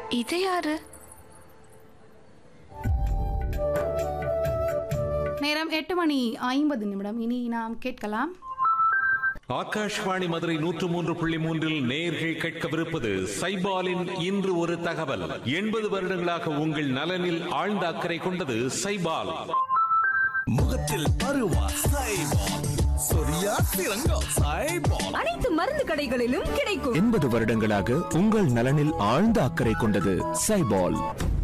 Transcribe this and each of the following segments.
இது யாரு நேரம் எட்டு மணி ஐம்பது நிமிடம் இனி நாம் கேட்கலாம் ஆகாஷ்வாணி மதுரை நூற்று மூன்று புள்ளி மூன்றில் நேர்கள் கேட்கவிருப்பது சைபாலின் இன்று ஒரு தகவல் எண்பது வருடங்களாக உங்கள் நலனில் ஆழ்ந்த அக்கறை கொண்டது சைபால் முகத்தில் பருவா சைபால் சொரியா சிறங்கா சைபால் அனைத்து மருந்து கடைகளிலும் கிடைக்கும் எண்பது வருடங்களாக உங்கள் நலனில் ஆழ்ந்த அக்கறை கொண்டது சைபால்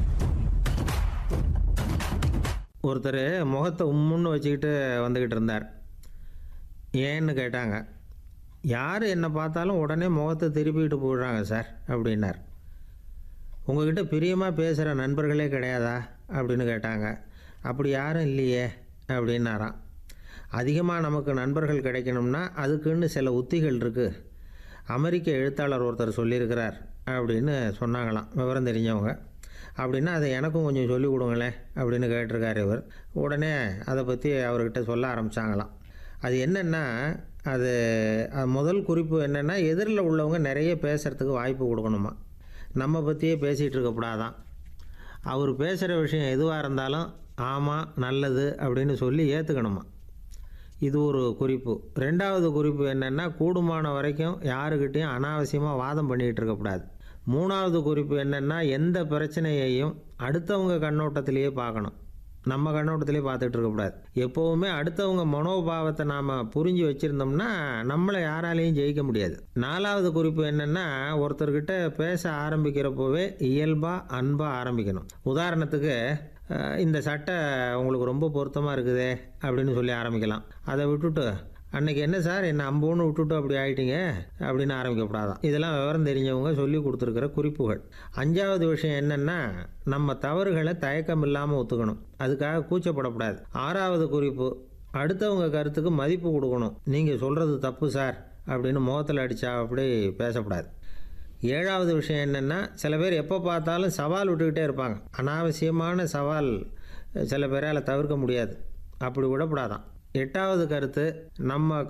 ஒருத்தர் முகத்தை உம்முன்னு வச்சுக்கிட்டு வந்துக்கிட்டு இருந்தார் ஏன்னு கேட்டாங்க யார் என்னை பார்த்தாலும் உடனே முகத்தை திருப்பிக்கிட்டு போயிடுறாங்க சார் அப்படின்னார் உங்ககிட்ட பிரியமாக பேசுகிற நண்பர்களே கிடையாதா அப்படின்னு கேட்டாங்க அப்படி யாரும் இல்லையே அப்படின்னாராம் அதிகமாக நமக்கு நண்பர்கள் கிடைக்கணும்னா அதுக்குன்னு சில உத்திகள் இருக்குது அமெரிக்க எழுத்தாளர் ஒருத்தர் சொல்லியிருக்கிறார் அப்படின்னு சொன்னாங்களாம் விவரம் தெரிஞ்சவங்க அப்படின்னா அதை எனக்கும் கொஞ்சம் சொல்லிக் கொடுங்களேன் அப்படின்னு கேட்டிருக்காரு இவர் உடனே அதை பற்றி அவர்கிட்ட சொல்ல ஆரம்பித்தாங்களாம் அது என்னென்னா அது அது முதல் குறிப்பு என்னென்னா எதிரில் உள்ளவங்க நிறைய பேசுகிறதுக்கு வாய்ப்பு கொடுக்கணுமா நம்ம பற்றியே பேசிகிட்டு இருக்கக்கூடாதான் அவர் பேசுகிற விஷயம் எதுவாக இருந்தாலும் ஆமாம் நல்லது அப்படின்னு சொல்லி ஏற்றுக்கணுமா இது ஒரு குறிப்பு ரெண்டாவது குறிப்பு என்னென்னா கூடுமான வரைக்கும் யாருக்கிட்டேயும் அனாவசியமாக வாதம் பண்ணிகிட்டு இருக்கக்கூடாது மூணாவது குறிப்பு என்னென்னா எந்த பிரச்சனையையும் அடுத்தவங்க கண்ணோட்டத்திலேயே பார்க்கணும் நம்ம கண்ணோட்டத்திலே பார்த்துட்டு இருக்கக்கூடாது எப்போவுமே அடுத்தவங்க மனோபாவத்தை நாம் புரிஞ்சு வச்சுருந்தோம்னா நம்மளை யாராலையும் ஜெயிக்க முடியாது நாலாவது குறிப்பு என்னென்னா ஒருத்தர்கிட்ட பேச ஆரம்பிக்கிறப்போவே இயல்பாக அன்பாக ஆரம்பிக்கணும் உதாரணத்துக்கு அஹ், இந்த சட்டை உங்களுக்கு ரொம்ப பொருத்தமாக இருக்குதே அப்படின்னு சொல்லி ஆரம்பிக்கலாம் அதை விட்டுட்டு அன்னைக்கு என்ன சார் என்ன அம்போன்னு விட்டுட்டு அப்படி ஆயிட்டீங்க அப்படின்னு ஆரம்பிக்கப்படாதான் இதெல்லாம் விவரம் தெரிஞ்சவங்க சொல்லி கொடுத்துருக்கிற குறிப்புகள் அஞ்சாவது விஷயம் என்னென்னா நம்ம தவறுகளை தயக்கம் இல்லாமல் ஒத்துக்கணும் அதுக்காக கூச்சப்படக்கூடாது ஆறாவது குறிப்பு அடுத்தவங்க கருத்துக்கு மதிப்பு கொடுக்கணும் நீங்கள் சொல்கிறது தப்பு சார் அப்படின்னு முகத்தில் அடித்தா அப்படி பேசக்கூடாது ஏழாவது விஷயம் என்னென்னா சில பேர் எப்போ பார்த்தாலும் சவால் விட்டுக்கிட்டே இருப்பாங்க அனாவசியமான சவால் சில பேரால் தவிர்க்க முடியாது அப்படி விடக்கூடாதான் எட்டாவது கருத்து நம்ம